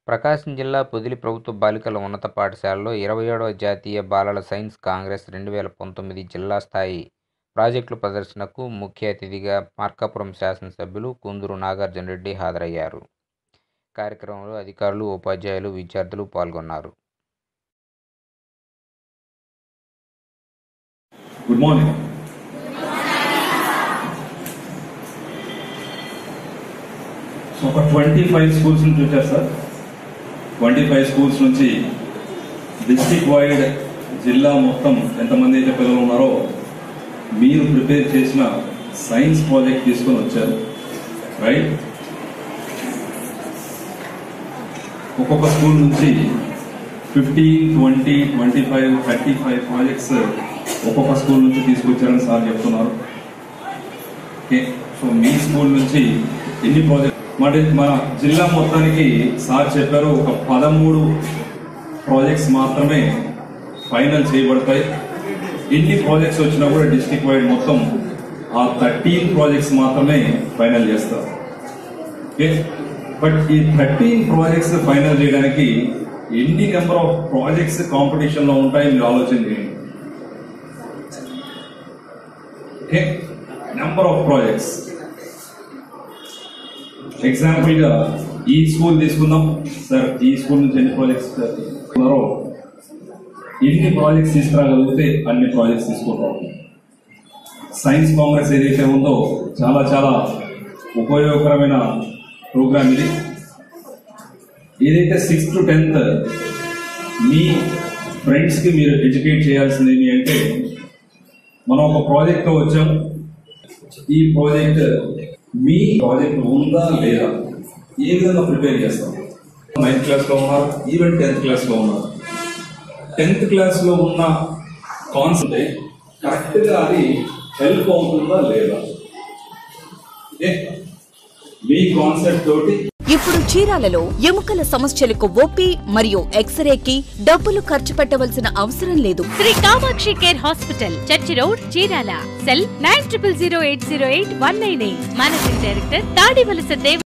ప్రకాశం జిల్లా పొదిలి ప్రభుత్వ బాలికల ఉన్నత పాఠశాలలో ఇరవై ఏడవ జాతీయ బాలల సైన్స్ కాంగ్రెస్ రెండు వేల పంతొమ్మిది జిల్లా స్థాయి ప్రాజెక్టుల ప్రదర్శనకు ముఖ్య అతిథిగా మార్కాపురం శాసనసభ్యులు కుందూరు నాగార్జున రెడ్డి హాజరయ్యారు కార్యక్రమంలో అధికారులు ఉపాధ్యాయులు విద్యార్థులు పాల్గొన్నారు గుడ్ మార్నింగ్ సో ఒక ట్వంటీ ఫైవ్ స్కూల్స్ నుంచి వచ్చారు సార్ ట్వంటీ ఫైవ్ స్కూల్స్ నుంచి డిస్టిక్ వైడ్ జిల్లా మొత్తం ఎంతమంది అయితే పిల్లలు ఉన్నారో మీరు ప్రిపేర్ చేసిన సైన్స్ ప్రాజెక్ట్ తీసుకొని వచ్చారు రైట్ ఒక్కొక్క స్కూల్ నుంచి fifteen twenty twenty five thirty five projects ఒక్కొక్క స్కూల్ నుంచి తీసుకొచ్చారని సార్ చెప్తున్నారు ఓకే సో మీ స్కూల్ నుంచి ఎన్ని ప్రాజెక్ట్ మరి మన జిల్లా మొత్తానికి సార్ చెప్పారు ఒక పదమూడు ప్రాజెక్ట్స్ మాత్రమే ఫైనల్ చేయబడతాయి ఎన్ని ప్రాజెక్ట్స్ వచ్చినా కూడా డిస్టిక్ వైడ్ మొత్తం ఆ థర్టీన్ ప్రాజెక్ట్స్ మాత్రమే ఫైనల్ చేస్తారు ఓకే బట్ ఈ థర్టీన్ ప్రాజెక్ట్స్ ఫైనల్ చేయడానికి ఎన్ని నెంబర్ ఆఫ్ ప్రాజెక్ట్స్ కాంపిటీషన్ లో ఉంటాయి మీరు ఆలోచన చేయండి okay number of projects example గా ఈ స్కూల్ తీసుకుందాం సార్ ఈ స్కూల్ నుంచి ఎన్ని ప్రాజెక్ట్స్ తీసుకున్నారో ఎన్ని ప్రాజెక్ట్స్ తీసుకురాగలిగితే అన్ని ప్రాజెక్ట్స్ తీసుకుంటాం సైన్స్ కాంగ్రెస్ ఏదైతే ఉందో చాలా చాలా ఉపయోగకరమైన ప్రోగ్రామ్ ఇది ఏదైతే సిక్స్త్ టు టెన్త్ మీ ఫ్రెండ్స్ కి మీరు ఎడ్యుకేట్ చేయాల్సింది ఏమి అంటే మనం ఒక ప్రాజెక్ట్ తో వచ్చాం ఈ ప్రాజెక్ట్ మీ ప్రాజెక్ట్ ఉందా లేదా ఏ విధంగా ప్రిపేర్ చేస్తాం నైన్త్ క్లాస్ లో ఉన్నారు ఈవెన్ టెన్త్ క్లాస్ లో ఉన్నారు టెన్త్ క్లాస్ లో ఉన్న కాన్సెప్ట్ కరెక్ట్ గా అది హెల్ప్ అవుతుందా లేదా ఏ? మీ కాన్సెప్ట్ తోటి ఇప్పుడు చీరాలలో ఎముకల సమస్యలకు ఓపీ మరియు ఎక్స్రేకి డబ్బులు ఖర్చు పెట్టవలసిన అవసరం లేదు Shri Kamakshi care hospital church road Chirala cell nine triple zero eight zero eight one nine eight managing director Tadivalasa Dev